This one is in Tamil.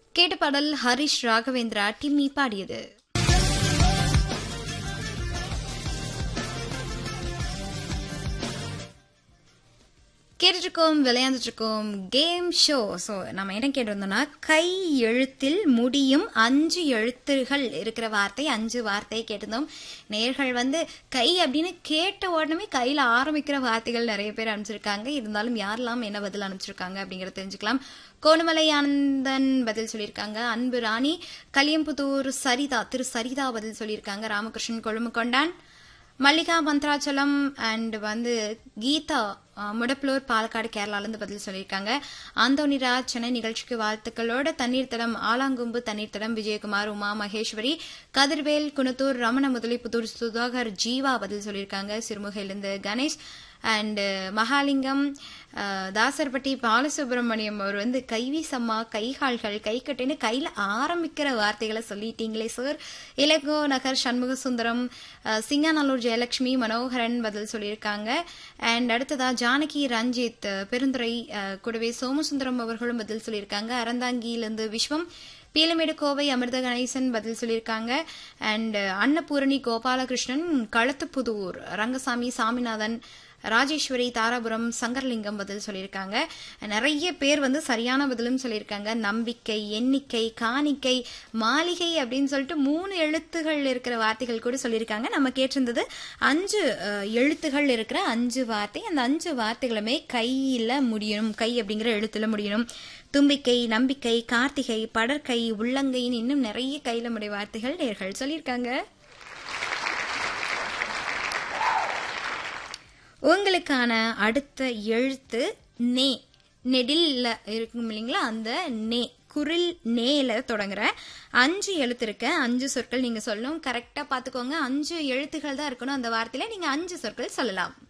கேட்ட பாடல் ஹரிஷ் ராகவேந்திரா டிம்மி பாடியது கேட்டுட்ருக்கோம் விளையாண்டுட்ருக்கோம் கேம் ஷோ ஸோ நம்ம என்ன கேட்டிருந்தோம்னா கை எழுத்தில் முடியும் அஞ்சு எழுத்துகள் இருக்கிற வார்த்தை அஞ்சு வார்த்தை கேட்டிருந்தோம் நேர்கள் வந்து கை அப்படின்னு கேட்ட உடனே கையில் ஆரம்பிக்கிற வார்த்தைகள் நிறைய பேர் அனுப்பிச்சிருக்காங்க இருந்தாலும் யாரெல்லாம் என்ன பதில் அனுப்பிச்சிருக்காங்க அப்படிங்கிறத தெரிஞ்சுக்கலாம் கோணமலை ஆனந்தன் பதில் சொல்லியிருக்காங்க அன்பு ராணி கலியம்புத்தூர் சரிதா திரு சரிதா பதில் சொல்லியிருக்காங்க ராமகிருஷ்ணன் கொழும்பு கொண்டான் மல்லிகா மந்த்ராச்சலம் அண்ட் வந்து கீதா அஹ், முடப்புலூர் பாலக்காடு கேரளாலேருந்து பதில் சொல்லியிருக்காங்க ஆந்தோனிராஜ் சென்னை நிகழ்ச்சிக்கு வாழ்த்துக்களோட தண்ணீர் தடம் ஆலாங்கும்பு தண்ணீர் தடம் விஜயகுமார் உமா மகேஸ்வரி கதிர்வேல் குணத்தூர் ரமண முதலிப்புத்தூர் சுதாகர் ஜீவா பதில் சொல்லியிருக்காங்க சிறுமுகையிலிருந்து கணேஷ் அண்ட் மகாலிங்கம் அஹ், தாசர்பட்டி பாலசுப்ரமணியம் அவர் வந்து கைவீசம்மா கைகால்கள் கைக்கட்டைன்னு கையில் ஆரம்பிக்கிற வார்த்தைகளை சொல்லிட்டீங்களே சார் இலகோ நகர் சண்முக சுந்தரம் அஹ், சிங்காநல்லூர் ஜெயலட்சுமி மனோகரன் பதில் சொல்லியிருக்காங்க அண்ட் அடுத்ததா ஜானகி ரஞ்சித் அஹ், பெருந்துறை அஹ், கூடவே சோமசுந்தரம் அவர்களும் பதில் சொல்லியிருக்காங்க அறந்தாங்கியிலிருந்து விஸ்வம் பீலமேடு கோவை அமிர்த கணேசன் பதில் சொல்லியிருக்காங்க அண்ட் அன்னபூரணி கோபாலகிருஷ்ணன் களத்துப்புதூர் ரங்கசாமி சாமிநாதன் ராஜேஸ்வரி தாராபுரம் சங்கர்லிங்கம் பதில் சொல்லியிருக்காங்க நிறைய பேர் வந்து சரியான பதிலும் சொல்லியிருக்காங்க நம்பிக்கை எண்ணிக்கை காணிக்கை மாளிகை அப்படின்னு சொல்லிட்டு மூணு எழுத்துகள் இருக்கிற வார்த்தைகள் கூட சொல்லியிருக்காங்க நம்ம கேட்டிருந்தது அஞ்சு அஹ், எழுத்துகள் இருக்கிற அஞ்சு வார்த்தை அந்த அஞ்சு வார்த்தைகளுமே கையில் முடியணும் கை அப்படிங்கிற எழுத்துல முடியணும் தும்பிக்கை நம்பிக்கை கார்த்திகை படற்கை உள்ளங்கைன்னு இன்னும் நிறைய கையில முடிய வார்த்தைகள் நேர்கள் சொல்லியிருக்காங்க உங்களுக்கான அடுத்த எழுத்து நே நெடில்ல இருக்கும் இல்லைங்களா அந்த நே குரில் நேல தொடங்குற அஞ்சு எழுத்து இருக்க அஞ்சு சொற்கள் நீங்க சொல்லணும் கரெக்டா பாத்துக்கோங்க அஞ்சு எழுத்துக்கள் தான் இருக்கணும் அந்த வார்த்தையில நீங்க அஞ்சு சொற்கள் சொல்லலாம்